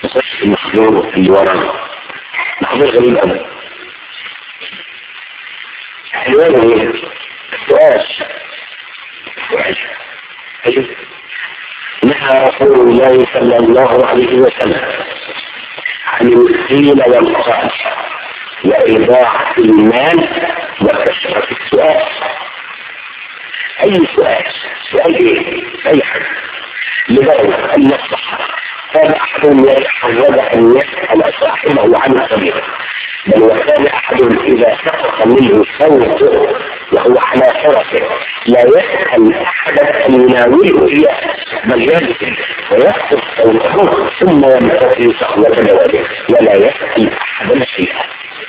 نخش في المحظور اللي ورانا محظور غريب قوي عنوانه ايه؟ السؤال السؤال أجل نهى رسول الله صلى الله عليه وسلم عن الدين والقرآن وإضاعة المال وكثرة السؤال أي سؤال سؤال إيه؟ أي حاجة لذلك أن يصح كان أحد يتحرج أن يسأل صاحبه عن سبيله بل وكان أحد إذا سقط منه صوته وهو على فرسه لا يسأل أحدا أن يناوله إياه بل يجلس ويسقط صوته ثم ينتهي صحوة جواده ولا يسأل أحدا شيئا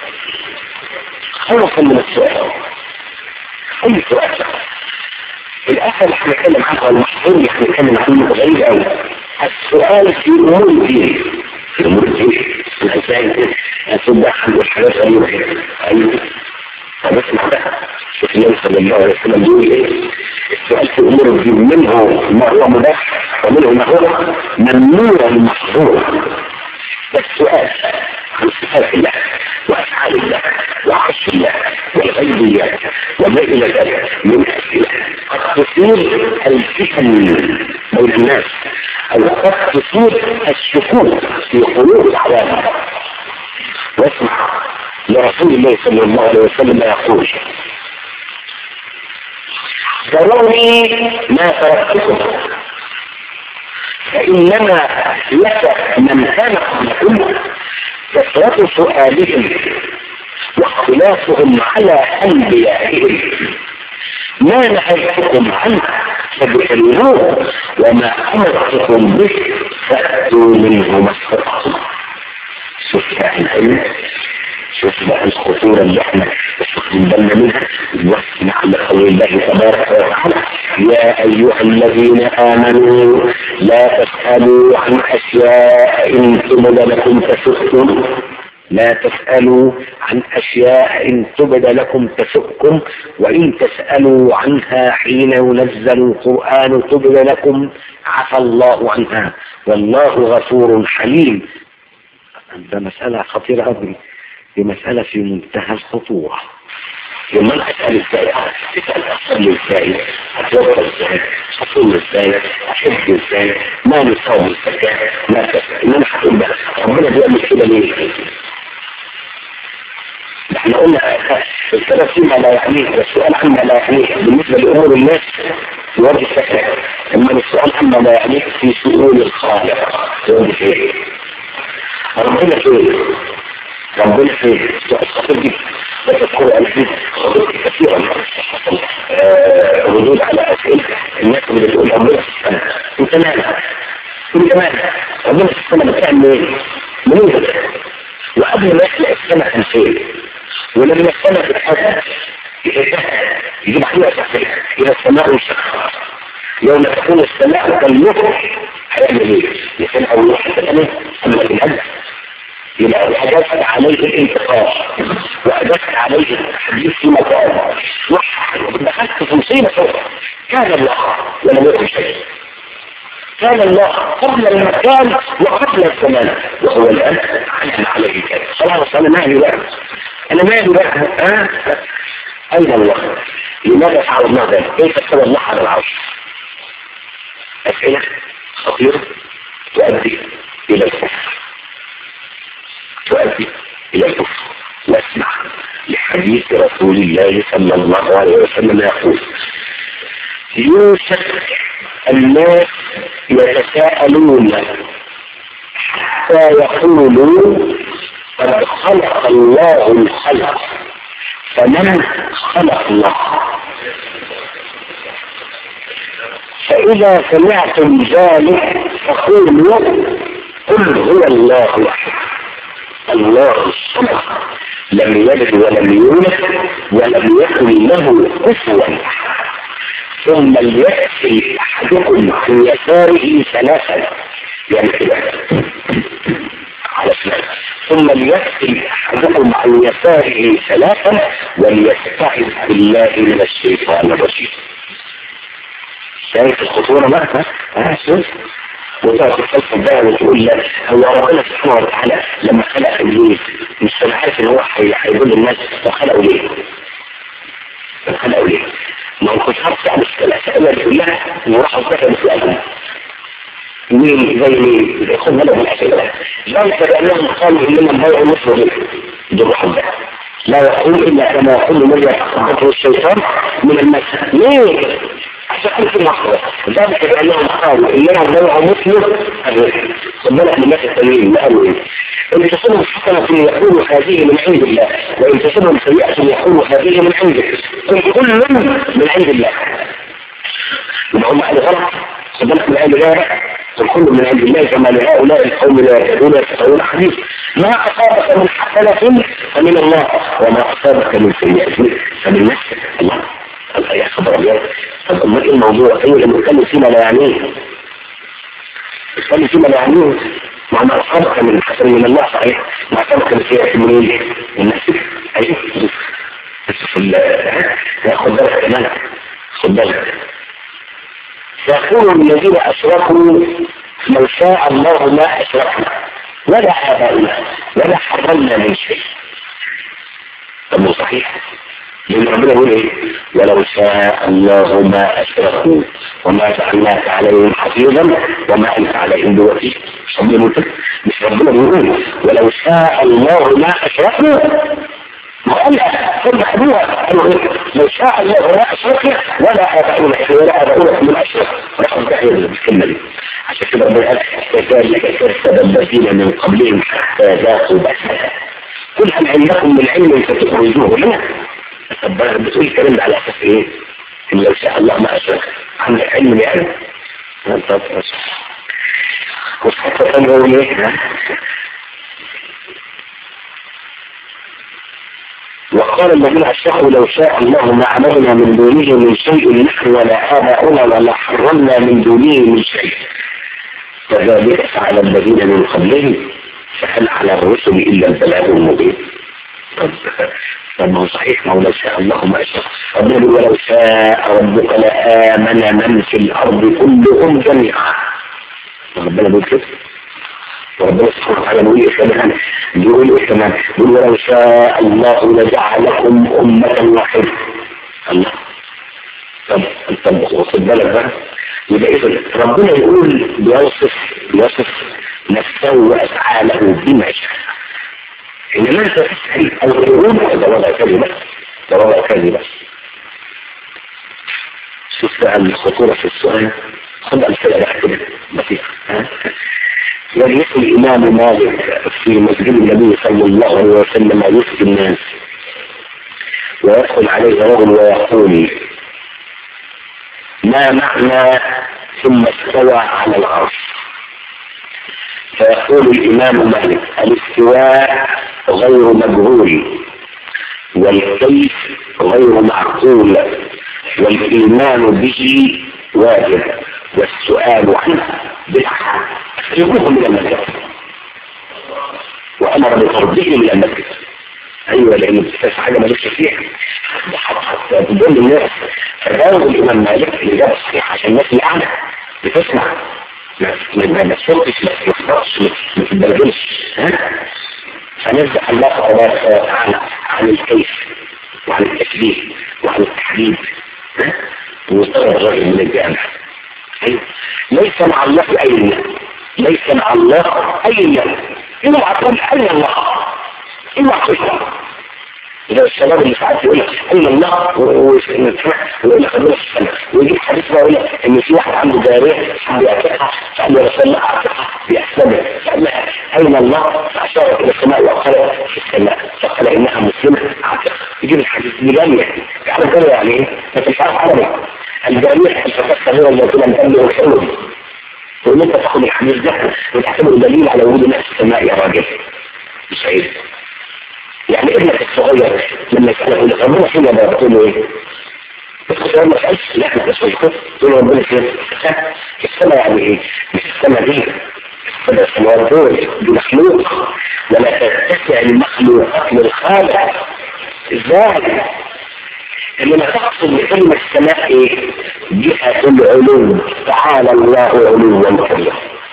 خوفا من السؤال أي سؤال الآخر اللي هنتكلم عنه المحظور اللي هنتكلم عنه غريب قوي السؤال في أمور الدين في أمور الدين الإنسان يصب عنده الحاجات غريبة أيوه طب اسمع بقى شوف النبي صلى الله عليه وسلم بيقول ايه السؤال في امور الدين منه ما هو مباح ومنه ما هو ممنوع محظور السؤال عن صفات الله وافعال الله وعرش الله والغيبيات وما الى ذلك من اسئله قد تصير الفتن بين الناس او قد تصير الشكوك في قلوب العوام واسمع لرسول الله صلى الله عليه وسلم يقول ذروني ما تركتكم فإنما أهلك من كان قبلكم كثرة سؤالهم واختلافهم على أنبيائهم ما نهيتكم عنه فبتلوه وما أمرتكم به فأتوا منه ما استطعتم شوف بقى العلم شوف بقى الخطورة اللي احنا واخدين بالنا منها واسمع لقول الله تبارك وتعالى يا أيها الذين آمنوا لا تسألوا عن أشياء إن تبد لكم تسؤكم لا تسألوا عن أشياء إن تبد لكم تسؤكم وإن تسألوا عنها حين ينزل القرآن تبد لكم عفى الله عنها والله غفور حليم ده مسألة خطيرة أوي دي مسألة في منتهى الخطورة لما انا اسال ازاي تسال اصلي ازاي اتوضا ازاي اصوم ازاي احج ازاي ما نصوم الزكاه ما ان انا هقول بقى ربنا بيعمل كده ليه؟ احنا قلنا السبب فيما لا يعنيه والسؤال عما لا يعنيه بالنسبه لامور الناس في وجه السكن اما السؤال عما لا يعنيه في شؤون الخالق في وجه ايه؟ ربنا فين؟ ربنا فين؟ السؤال خطير جدا وتذكر ألفين خطير كثيرا ردود على أسئلة الناس اللي بتقول ربنا في السنة انت مالك؟ انت مالك؟ ربنا في السنة بتعمل ايه؟ منين؟ وقبل ما يخلق السنة كان فين؟ ولما السنة تتحدث يجيب عليها تحديث إذا السماء انشقت يوم تكون السماء كالمطر هيعمل ايه؟ يكون أول واحد ثانية أما الهدف يبقى حدثت عليه الانتقام وحدثت عليه التحديث في مكان دخلت في مصيبة سوء كان الله ولم يكن شيء كان الله قبل المكان وقبل الزمان وهو الآن علم عليه كذا خلاص أنا مالي بقى أنا مالي بقى ها أين الله لماذا فعل الله ذلك كيف استوى الله على العرش أسئلة خطيرة تؤدي إلى الكفر تؤدي إلى الكفر واسمع لحديث رسول الله صلى الله عليه وسلم يقول يوشك الناس يتساءلون حتى يقولوا قد خلق الله الخلق فمن خلق الله فإذا سمعتم ذلك فقولوا قل هو الله أحد الله الصمد لم يلد ولم يولد ولم يكن له كفوا ثم ليأتي أحدكم عن يساره ثلاثا يعني كده على سنة ثم ليأتي أحدكم عن يساره ثلاثا وليستعذ بالله من الشيطان الرجيم شايف الخطورة بقى ها شوف وتقعد تتفلسف بقى وتقول لا هو ربنا سبحانه وتعالى لما خلق ابليس مش كان عارف ان هو هي- هيضل الناس فخلقه ليه؟ فخلقه ليه؟ ما هو الكفار تعمل الاسئله دي كلها وراحوا كتبوا في الأجل. مين زي مين؟ زي خد بالك من الاسئله ذلك بانهم قالوا اننا نبيع مثل دي دي الواحد ده لا يقول الا كما يقول من يتخبطه الشيطان من المس ليه؟ عشان كل في لحظه ذلك بانهم قالوا اننا نبيع مثل الرزق خد بالك من الناس التانيين قالوا ايه؟ ان تصبهم حسنة يقول هذه من عند الله وان تصبهم سيئة يقول هذه من عندك قل كل من عند الله يبقى هم قالوا غلط خد بالك من عند الله قل كل من عند الله كما لهؤلاء القوم لا يهتدون يتقون حديث ما اصابك من حسنة فمن الله وما اصابك من سيئة فمن نفسك الله الله يا خبر ابيض طب امال ايه الموضوع ايه اللي بنتكلم فيما لا يعنيه بنتكلم فيما لا يعنيه ما ما اصابك من حسن من الله صحيح ما اصابك من سيئة من ايه من نفسك ايوه بس في ال لا خد بالك كمان خد بالك يقول الذين أشركوا لو شاء الله ما أشركنا ولا آباؤنا ولا حرمنا من شيء طب مو صحيح لأن ربنا يقول إيه ولو شاء الله ما أشركوا وما جعلناك عليهم حفيظا وما أنت عليهم بوكيل مش ربنا يقول كده؟ مش ربنا بيقول ولو شاء الله ما أشركوا وقال ثم حدوها قالوا ايه لو شاء الله لا اشركنا ولا اباؤنا ولا اباؤنا من اشرك رقم تحية بالكلمة دي عشان كده ربنا قال كذلك كذب الذين من قبلهم حتى ذاقوا بأسنا قل هل عندكم من علم فتخرجوه لنا طب بتقول الكلام ده على اساس ايه؟ ان لو شاء الله ما اشرك عندك علم يعني طب وحتى تنظروا ايه وقال الذين اشركوا لو شاء الله ما عملنا من دونه من شيء نحن ولا آباؤنا ولا حرمنا من دونه من شيء كذلك فعل الذين من قبلهم فهل على الرسل إلا البلاغ المبين طب طب ما هو صحيح ما هو لو شاء الله ما أشرك ربنا يقول ولو شاء ربك لآمن من في الأرض كلهم جميعا ربنا بيقول كده وربنا سبحانه وتعالى بيقول ايه كمان بيقول ايه كمان بيقول ولو شاء الله لجعلكم أمة واحدة الله طب طب خد بالك بقى يبقى اذا ربنا يقول بيوصف بيوصف نفسه وافعاله بما شاء انما انت تسال او تقول هذا وضع كلمه ده وضع كلمه شوف بقى الخطوره في السؤال خد امثله بقى كده بسيطه ها يجلس الإمام مالك في مسجد النبي صلى الله عليه وسلم يفتي الناس ويدخل عليه رجل ويقول ما معنى ثم استوى على العرش فيقول الإمام مالك الاستواء غير مجهول والكيف غير معقول والإيمان به واجب والسؤال عنه بدعة يقوم من المسجد وأمر بطرده من المسجد أيوة لأن بتفاس حاجة مالكش فيها حتى تدل الناس فجاوب الإمام مالك الإجابة الصحيحة عشان الناس اللي قاعدة بتسمع ما ما تصوتش ما تخبطش ما تتبلغلش ها فنزع الله تبارك وتعالى عن الكيف وعن التشبيه وعن التحديد ها وطلب الرجل من الجامع ليس مع الله أين ليس مع الله أين اوعى تقول أين الله اوعى تقول إذا الشباب اللي ساعات يقول لك أين الله ويقول لك ربنا في السماء ويجيب حديث بقى يقول لك إن في واحد عنده جارية بيعتقها فقال له رسول الله أعتقها بيحسبها فقال لها أين الله فأشارت إلى السماء وقال في السماء فقال إنها مسلمة أعتقها يجيب الحديث بجامية يعني كده يعني إيه؟ ما تفعل عربي الجارية الفتاة الصغيرة اللي كنا نقابله الحلم وإن أنت تاخد الحديث ده وتعتبره دليل على وجود الناس في السماء يا راجل مش عيب يعني ابنك الصغير لما يسأله يقول لك ربنا فين يا بابا تقول له ايه؟ الصغير ما سألش لا احنا بس مش كده تقول له ربنا فين؟ السماء يعني ايه؟ مش السماء دي السماء السماوات دول دي مخلوق ولا تتسع المخلوقات للخالق ازاي؟ انما تقصد بكلمة السماء ايه؟ جهة العلو تعالى الله علوا كبيرا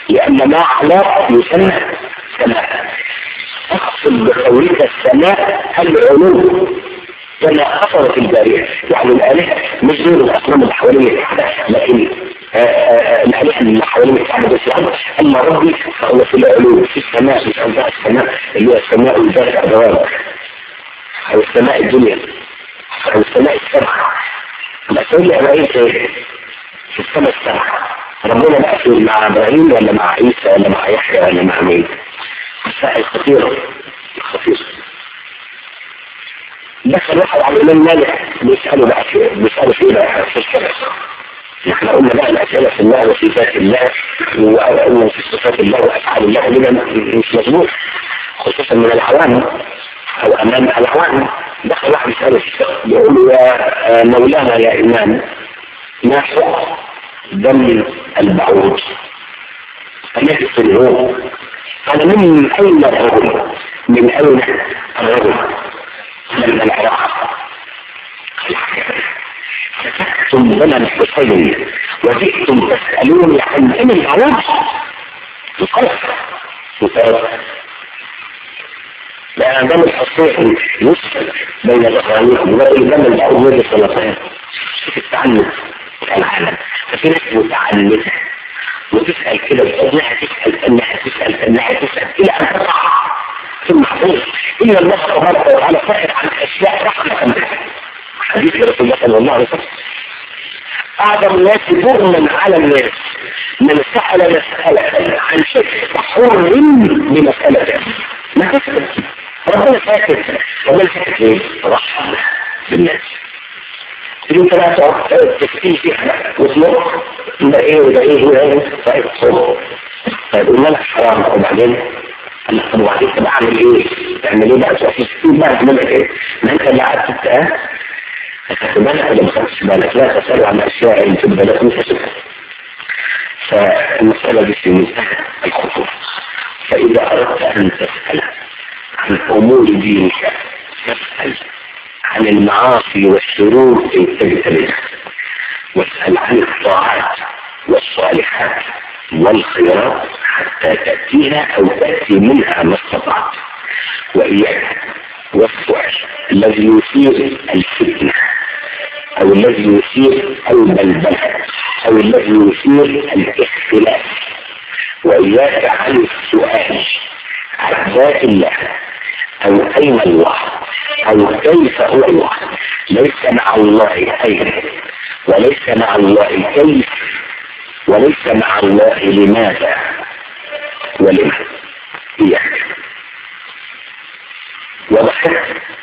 لأن ما على يسمى سماء أقصد بقولك السماء العلو كما أثرت البارية يعني الآلهة مش زي الأصنام اللي حوالين لكن الآلهة اللي حوالين الكعبة بس يعني أما ربي فهو في العلو في السماء في أنواع السماء اللي هي السماء ذات أدوار أو السماء الدنيا أو السماء السبعة الأسئلة اللي أنا إيه في السماء السبعة ربنا بقى في مع إبراهيم ولا مع عيسى ولا مع يحيى ولا مع مين؟ مسائل خطيرة خطيرة دخل واحد على الإمام مالك بيسأله بقى في بيسأله في إيه بقى في الكلام احنا قلنا بقى الأسئلة في الله وفي ذات الله وفي صفات الله وأفعال الله لنا مش مظبوط خصوصا من العوام أو أمام العوام دخل واحد يسأله يقول له يا مولانا يا إمام ما حكم دم البعوض الذي في الروم قال من أين الرجل من أين الرجل من العراق فتحتم لنا الحسين وجئتم تسألوني عن دم العراق القلب لا دم الحسين يسأل بين ظهرانيكم ولكن دم البعوض يجب صلى الله عليه وسلم شوف التعنت العالم ففي ناس متعنته وتسأل كده وتسألها تسأل انها تسأل انها تسأل الى ان تقع في المحفوظ ان الله تبارك وتعالى سأل عن اشياء رحمة حديث رسول الله صلى الله عليه وسلم اعظم الناس جرما على الناس من سأل مسألة عن شيء حر بمسألة ما تسأل ربنا ساكت ربنا ساكت ليه؟ رحمة بالناس تجي انت بقى تقعد تفتي فيها وتمر ده ايه وده ايه وده ايه طيب صوت طيب قلنا لك حرام وبعدين طب وبعدين طب اعمل ايه؟ تعمل ايه بقى تقف تقول بقى اعمل لك ايه؟ ما انت اللي قعدت اه هتاخد بالك ولا ما تاخدش بالك لا تسأل عن اشياء اللي تبقى لك مش فالمسألة دي في منتهى الخطورة فإذا أردت أن تسأل عن أمور دينك فاسأل عن المعاصي والشرور إن تجتنبها واسأل عن الطاعات والصالحات والخيرات حتى تأتيها أو تأتي منها ما استطعت وإياك والسؤال الذي يثير الفتنة أو الذي يثير البلبلة أو الذي يثير الاختلاف وإياك عن السؤال عن ذات الله أو أين الله أو كيف هو الله ليس مع الله أين وليس مع الله كيف وليس مع الله لماذا ولما إياك وضحت